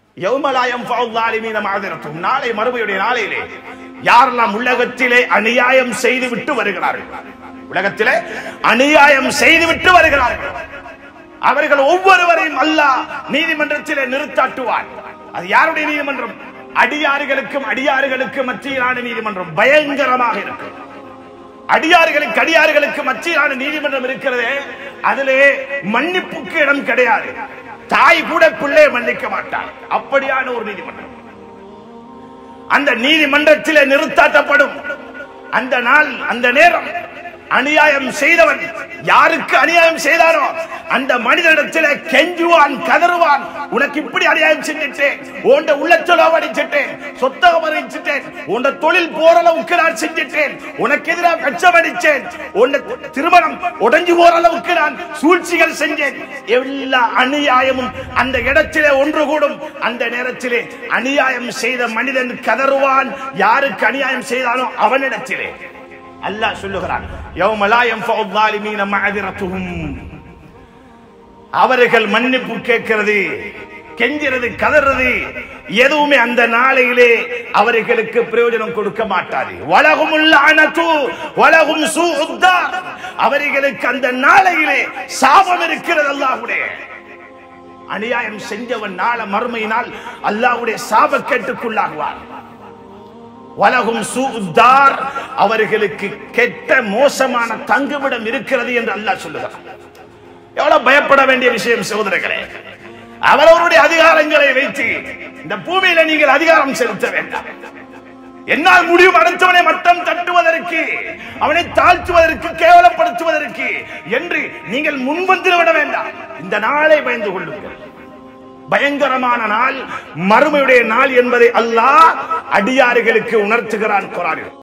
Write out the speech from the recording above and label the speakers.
Speaker 1: யௌமலாயம் மாதிரத்தும் நாளை மறுமையுடைய நாளையிலே யாரெல்லாம் உலகத்திலே அநியாயம் செய்து விட்டு வருகிறார்கள் உலகத்திலே அநியாயம் செய்து விட்டு வருகிறார்கள் அவர்கள் ஒவ்வொருவரையும் அல்லாஹ் நீதிமன்றத்திலே நிறுத்தாட்டுவான் அது யாருடைய நீதிமன்றம் அடியாறுகளுக்கும் அடியாறுகளுக்கும் மத்தியிலான நீதிமன்றம் பயங்கரமாக இருக்கும் அடியார்களுக்கு அடியார்களுக்கு மத்தியிலான நீதிமன்றம் இருக்கிறதே அதிலே மன்னிப்புக்கு இடம் கிடையாது தாய் கூட பிள்ளை மன்னிக்க மாட்டார் அப்படியான ஒரு நீதிமன்றம் அந்த நீதிமன்றத்திலே நிறுத்தாட்டப்படும் அந்த நாள் அந்த நேரம் அநியாயம் செய்தவன் யாருக்கு அநியாயம் செய்தானோ அந்த மனிதனிடத்தில் கெஞ்சுவான் கதறுவான் உனக்கு இப்படி அநியாயம் செஞ்சிட்டேன் உண்ட உள்ளச்சொலவு அடிச்சிட்டேன் சொத்தகம் அறிவிச்சிட்டேன் உண்ட தொழில் போறளவுக்கு நான் செஞ்சிட்டேன் உனக்கு எதிராக கச்சம் அடிச்சேன் உண்ட திருமணம் உடைஞ்சு போற அளவுக்கு நான் சூழ்ச்சிகள் செஞ்சேன் எல்லா அநியாயமும் அந்த இடத்திலே ஒன்று கூடும் அந்த நேரத்திலே அநியாயம் செய்த மனிதன் கதறுவான் யாருக்கு அநியாயம் செய்தானோ அவனிடத்திலே அல்லாஹ் சொல்லுகிறான் யௌமலா யன்ஃபஉ ظالمين معذرتهم அவர்கள் மன்னிப்பு கேட்கிறது கெஞ்சிறது கதறது எதுவுமே அந்த நாளையிலே அவர்களுக்கு பிரயோஜனம் கொடுக்க மாட்டாது வலகுமுல் அனது வலகும் சூஉத்தார் அவர்களுக்கு அந்த நாளையிலே சாபம் இருக்கிறது அல்லாஹ்வுடைய அநியாயம் செஞ்சவன் நாள மறுமையினால் அல்லாஹ்வுடைய சாபக்கேட்டுக்குள்ளாகுவார் வலகும் சூதார் அவர்களுக்கு கெட்ட மோசமான தங்குமிடம் இருக்கிறது என்று அல்லாஹ் சொல்லுகிறார் எவ்வளவு பயப்பட வேண்டிய விஷயம் சகோதரர்களே அவரவருடைய அதிகாரங்களை வைத்து இந்த பூமியில நீங்கள் அதிகாரம் செலுத்த வேண்டாம் என்னால் முடியும் அடுத்தவனை மட்டம் தட்டுவதற்கு அவனை தாழ்த்துவதற்கு கேவலப்படுத்துவதற்கு என்று நீங்கள் முன்வந்து விட வேண்டாம் இந்த நாளை பயந்து கொள்ளுங்கள் பயங்கரமான நாள் மறுமையுடைய நாள் என்பதை அல்லாஹ் அடியாறுகளுக்கு உணர்த்துகிறான் குரானில்